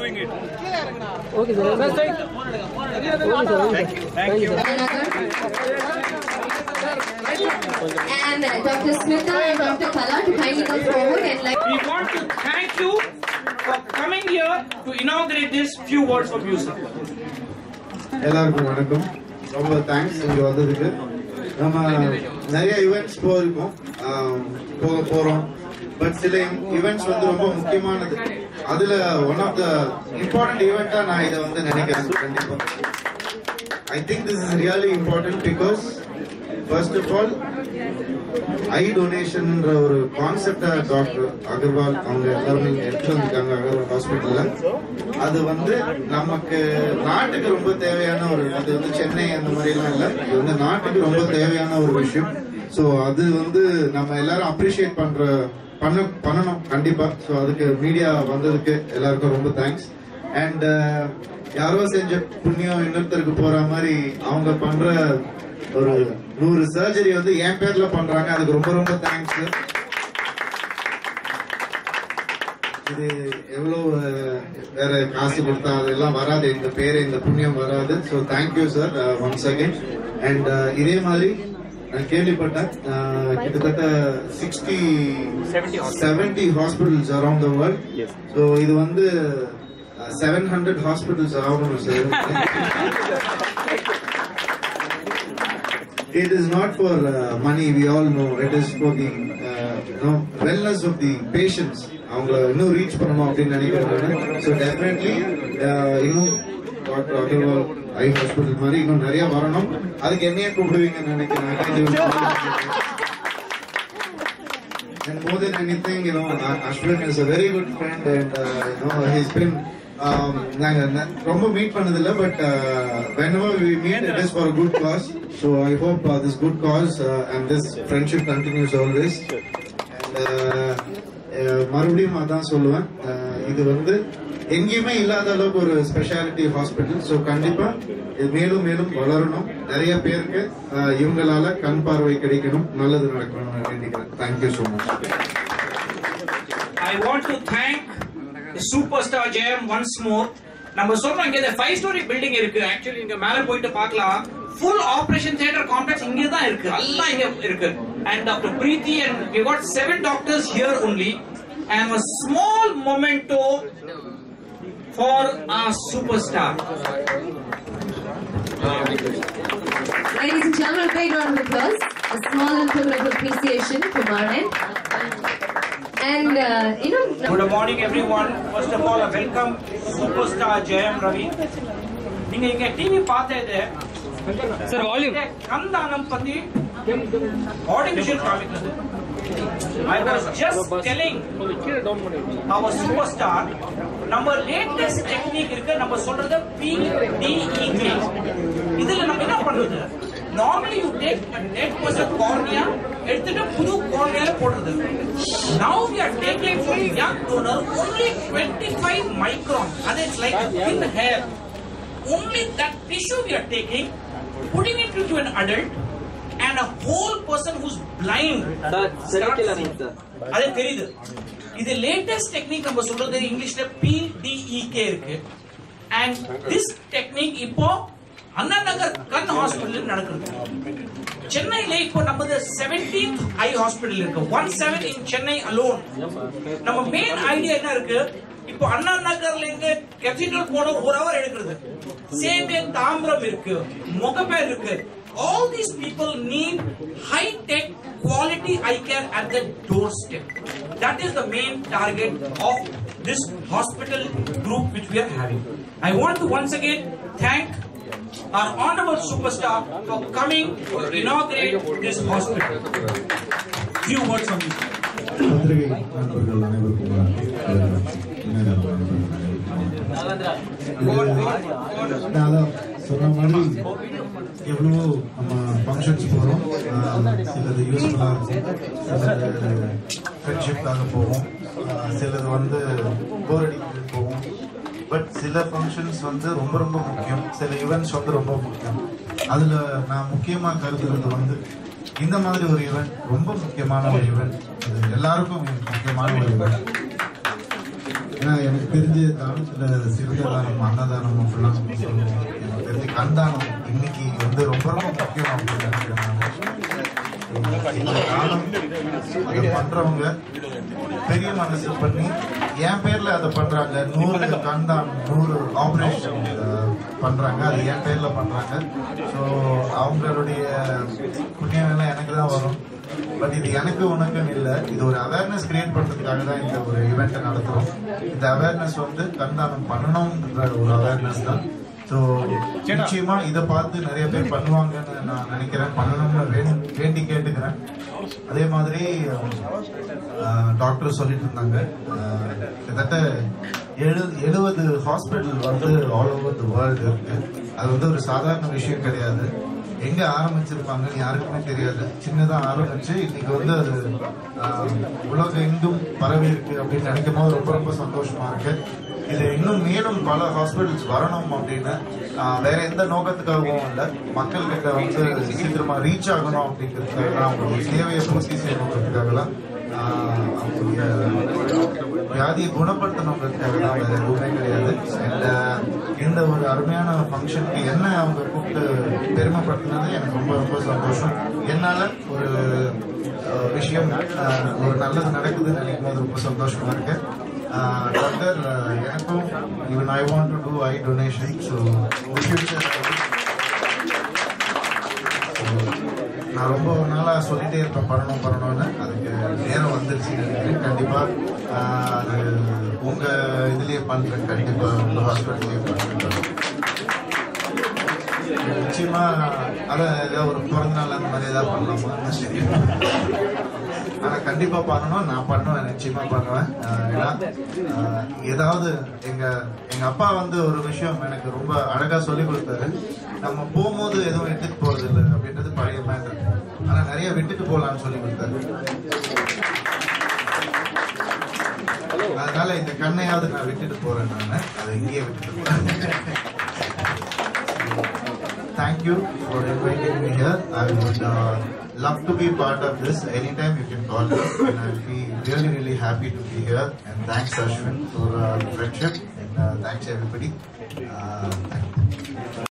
doing it. Okay sir sir okay sir okay sir thank you sir And uh, Dr. Smita and Dr. Kala to kindly come forward and like. We want to thank you for coming here to inaugurate this. Few words from you, sir. எல்லாருக்கும் வணக்கம் ரொம்ப thanks இங்கே வந்ததுக்கு நம்ம நிறைய events போயிருக்கோம் ஆம், போக போறோம் பட் சில ஈவெண்ட்ஸ் வந்து ரொம்ப முக்கியமானது அதுல ஒன் ஆஃப் த இம்பார்ட்டன்ட் ஈவெண்ட்டா நான் இதை வந்து நினைக்கிறேன் கண்டிப்பா I think this is really important because first of all I டொனேஷன்ன்ற ஒரு கான்செப்டை டாக்டர் அகர்வால் அவங்க எல்லாருமே இங்க எடுத்து வந்திருக்காங்க அகர்வால் ஹாஸ்பிட்டல்ல அது வந்து நமக்கு நாட்டுக்கு ரொம்ப தேவையான ஒரு அது வந்து சென்னை அந்த மாதிரி எல்லாம் இல்ல இது வந்து நாட்டுக்கு ரொம்ப தேவையான ஒரு விஷயம் ஸோ அது வந்து நம்ம எல்லாரும் அப்ரிஷியேட் பண்ற பண்ண பண்ணணும் கண்டிப்பா ஸோ அதுக்கு மீடியா வந்ததுக்கு எல்லாருக்கும் ரொம்ப தேங்க்ஸ் அண்ட் யாரோ செஞ்ச புண்ணியம் இன்னொருத்தருக்கு போற மாதிரி அவங்க பண்ற ஒரு நூறு சர்ஜரி வந்து என் பேர்ல பண்றாங்க அதுக்கு ரொம்ப ரொம்ப தேங்க்ஸ் இது எவ்வளவு அஹ், வேற காசு கொடுத்தா அதெல்லாம் வராது இந்த பேரு இந்த புண்ணியம் வராது so thank you sir once again and இதே மாதிரி நான் கேள்விப்பட்டேன் அஹ், கிட்டத்தட்ட sixty seventy hospitals around the world so இது வந்து செவன் ஹண்ட்ரட் ஹாஸ்பிட்டல்ஸ் ஆகணும் sir It is not for uh, money, we all know. It is for the uh, you know, wellness of the patients. அவங்க இன்னும் reach பண்ணணும் அப்படின்னு நினைக்கிறேன் so definitely இன்னும் doctor Agarwal eye hospital மாதிரி இன்னும் நிறைய வரணும் அதுக்கு என்னையே கூப்பிடுவீங்கன்னு நினைக்கிறேன் And more than anything, you know, uh, Ashwin is a very good friend and, uh, you know, he's been, um, நாங்க ந- ரொம்ப மீட் பண்ணதில்ல but whenever we meet it is for a good cause so I hope uh, this good cause uh, and this friendship continues always and uh, uh, மறுபடியும் அதான் சொல்லுவேன் uh, இது வந்து எங்கேயுமே இல்லாத அளவுக்கு ஒரு ஸ்பெஷாலிட்டி ஹாஸ்பிட்டல் ஸோ கண்டிப்பா இது மேலும் மேலும் வளரணும் நிறைய பேருக்கு uh, இவங்களால கண் பார்வை கிடைக்கணும் நல்லது நடக்கணும் வேண்டிக்கிறேன் thank you so much I want to thank the superstar JM once more. நம்ம சொல்றோம் இங்க இந்த ஃபைவ் ஸ்டோரி பில்டிங் இருக்கு ஆக்சுவலி இங்க மேல போயிட்டு பார்க்கலாம் ஃபுல் ஆபரேஷன் தியேட்டர் காம்ப்ளெக்ஸ் இங்க தான் இருக்கு எல்லாம் இங்க இருக்கு and doctor Preethi and we got seven doctors here only and a small memento for our superstar Ladies and gentlemen, a big round of applause. A small and token of appreciation from our end. And, uh, you know, Good morning, everyone. First of all, I welcome superstar Jayam Ravi. நீங்க இங்க TV பார்த்தது sir volume கந்தானம் பத்தி artificial காமிக்கிறது I was just telling our superstar நம்ம latest technique இருக்கு நம்ம சொல்றது PDEK இதுல நம்ம என்ன பண்றது normally you take dead person cornea எடுத்துட்டு புது கார்னியால போடுறது now we are taking from young donor only 25 micron and it's like a thin hair only that tissue we are taking putting it into an adult and a whole person who's blind starts seeing. அது தெரியுது இது latest technique நம்ம சொல்றது இங்கிலீஷ்ல PDEK இருக்கு and this technique இப்போ அண்ணா நகர் கண் hospital நடக்குது சென்னையில இப்போ நமது 17th ஐ ஹாஸ்பிடல் இருக்கு one seven in Chennai alone நம்ம மெயின் ஐடியா என்ன இருக்கு இப்போ அண்ணா நகர்ல இருந்து கெத்தீட்ரல் போன ஒரு ஹவர் எடுக்கிறது சேமே தாம்பரம் இருக்கு முகப்பேர் இருக்கு all these people need high tech quality eye care at the doorstep that is the main target of this hospital group which we are having i want to once again thank our honorable superstar for coming to inaugurate this hospital few words from you பத்திரிகை நண்பர்கள் அனைவருக்கும் வணக்கம். இணையதள நண்பர்கள் அனைவருக்கும். நான் அதான் சொன்ன மாதிரி எவ்வளவோ நம்ம ஃபங்க்ஷன்ஸ் போகிறோம் சிலது யூஸ்ஃபுல்லாக இருக்கும் சிலது ஃப்ரெண்ட்ஷிப்காக போவோம் ஆஹ் சிலது வந்து போர் அடிக்கிறது போவோம் பட் சில ஃபங்க்ஷன்ஸ் வந்து ரொம்ப ரொம்ப முக்கியம் சில ஈவெண்ட்ஸ் வந்து ரொம்ப முக்கியம் அதில் நான் முக்கியமாக கருதுறது வந்து இந்த மாதிரி ஒரு ஈவெண்ட் ரொம்ப முக்கியமான ஒரு ஈவெண்ட் இது எல்லாருக்கும் முக்கியமான ஒரு ஈவெண்ட் ஏன்னா எனக்கு தெரிஞ்ச தானத்தில் சிறுத தானம் அன்னதானம் அப்படிலாம் நம்ம சொல்லுவோம் எனக்கு தெரிஞ்ச கண்தானம் இன்னைக்கு வந்து ரொம்ப ரொம்ப முக்கியம் அப்படின்னு நினைக்கிறேன் நான் இந்த தானம் அதை பண்றவங்க பெரிய மனசு பண்ணி என் பேர்ல அதை பண்றாங்க நூறு கண்தானம் நூறு ஆபரேஷன் பண்றாங்க அது என் பேர்ல பண்றாங்க ஸோ அவங்களுடைய புண்ணியம் எல்லாம் எனக்கு தான் வரும் பட் இது எனக்கு உனக்குன்னு இல்லை இது ஒரு அவேர்னஸ் கிரியேட் பண்றதுக்காக தான் இந்த ஒரு ஈவெண்ட்டை நடத்துறோம் இந்த அவேர்னஸ் வந்து கண்தானம் பண்ணணும்ன்ற ஒரு அவேர்னஸ் தான் ஸோ நிச்சயமா இதை பார்த்து நிறைய பேர் பண்ணுவாங்கன்னு நான் நினைக்கிறேன் பண்ணணும்னு வேண்டி வேண்டி கேட்டுக்கிறேன் அதே மாதிரி டாக்டர் சொல்லிட்டு இருந்தாங்க அஹ், கிட்டத்தட்ட எழு எழுபது ஹாஸ்பிட்டல் வந்து ஆல் ஓவர் தி வேர்ல்டு இருக்கு அது வந்து ஒரு சாதாரண விஷயம் கிடையாது எங்க ஆரம்பிச்சிருப்பாங்கன்னு யாருக்குமே தெரியாது சின்னதா ஆரம்பிச்சு இன்னைக்கு வந்து அது ஆஹ், உலகம் எங்கும் பரவி இருக்கு அப்படின்னு நினைக்கும் போது ரொம்ப ரொம்ப சந்தோஷமா இருக்கு இது இன்னும் மேலும் பல ஹாஸ்பிட்டல்ஸ் வரணும் அப்படின்னு ஆஹ், வேற எந்த நோக்கத்துக்காகவும் இல்லை மக்கள் கிட்ட வந்து சீக்கிரமா ரீச் ஆகணும் அப்படிங்கிறதுக்காக அவங்களுடைய சேவையை பூர்த்தி செய்யணுங்கிறதுக்காகலாம் ஆஹ், அவங்களுடைய வியாதியை குணப்படுத்தணுங்கிறதுக்காக தான் வேற எதுவுமே கிடையாது And, ஆஹ், இந்த ஒரு அருமையான ஃபங்க்ஷனுக்கு என்ன அவங்க கூப்பிட்டு பெருமைப்படுத்தினது எனக்கு ரொம்ப ரொம்ப சந்தோஷம் என்னால ஒரு ஆஹ், விஷயம் ஆஹ், ஒரு நல்லது நடக்குதுன்னு நினைக்கும் போது ரொம்ப சந்தோஷமா இருக்கு டாக்டர் எனக்கும் even I want to do eye donation so நான் ரொம்ப நாளா சொல்லிட்டே இருப்பேன் பண்ணணும் பண்ணணும்னு அதுக்கு நேரம் வந்துருச்சு நினைக்கிறேன் கண்டிப்பா ஆஹ், அது உங்க இதுலயே பண்றேன் கண்டிப்பா உங்க ஹாஸ்பிட்டல்லயே பண்றேன் நிச்சயமா அதான் ஏதாவது ஒரு பிறந்த நாள் அந்த மாதிரி ஏதாவது பண்ணலாமா சரி ஆனா கண்டிப்பா பண்ணணும் நான் பண்ணுவேன் நிச்சயமா பண்ணுவேன் ஆஹ் ஏன்னா ஆஹ் ஏதாவது எங்க எங்க அப்பா வந்து ஒரு விஷயம் எனக்கு ரொம்ப அழகா சொல்லி கொடுத்தாரு நம்ம போகும்போது எதுவும் எடுத்துட்டு போறது இல்லை அப்படின்றது பழைய மேட்டர் ஆனா நிறைய விட்டுட்டு போலாம்னு சொல்லி கொடுத்தாரு அதனால இந்த கண்ணையாவது நான் விட்டுட்டு போறேன் நான் அதை இங்கேயே விட்டுட்டு போறேன் thank you for inviting me here. I would uh, love to be part of this. Anytime you can call me, and I'll be really, really happy to be here. And thanks, Ashwin, for uh, the friendship, and uh, thanks everybody. Uh, thank you.